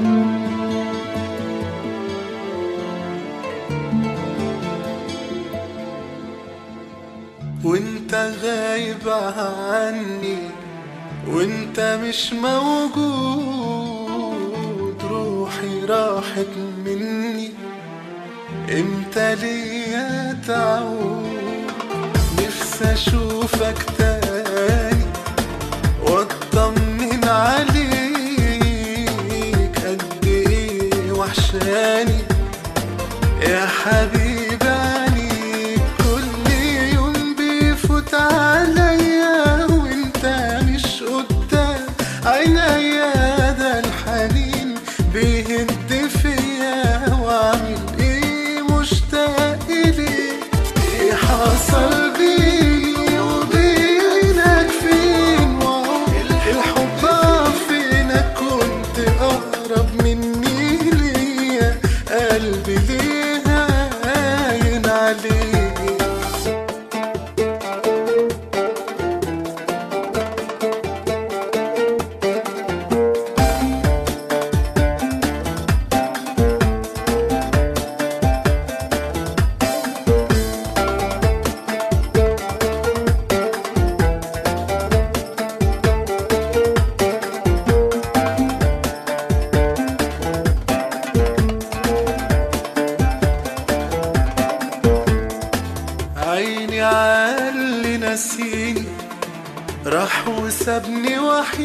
وانت غايب عني وانت مش موجود روحي راحت مني امتى ليا تعود نفسي اشوفك تاني واطمن عليك قد ايه وحشاني يا حبيب عينيك كل يوم بيفوت عليا وانت مش قدام عينيا ده الحنين بيهد فيا واعمل ايه مشتاق ليك ايه حصل بيني وبينك فين وعمر الحب فينك كنت اقرب مني ليا قلبي ليه هاين عليك عيني عالي نسيني راح وسابني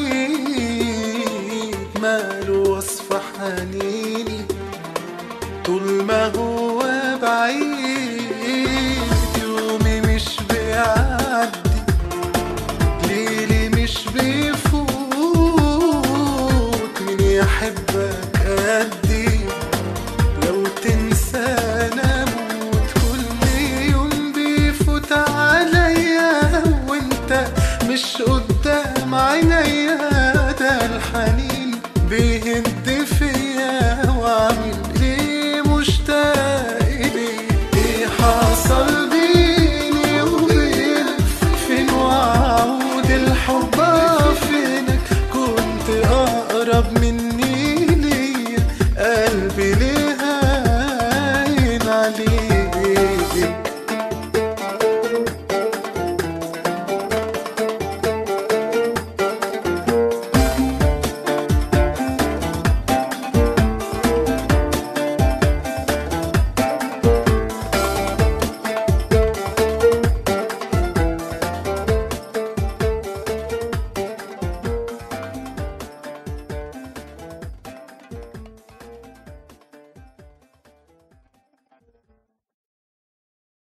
وحيد ماله وصف حنيني طول ما هو بعيد يومي مش بيعدي ليلي مش بيفوت من يحبك قدي لو تنسانا اموت كل يوم بيفوت عليا وانت مش قدام عينيا ده الحنين بيهد فيا واعمل ايه مشتاق ليك ايه حصل بيني وبينك فين وعود الحب فينك كنت اقرب من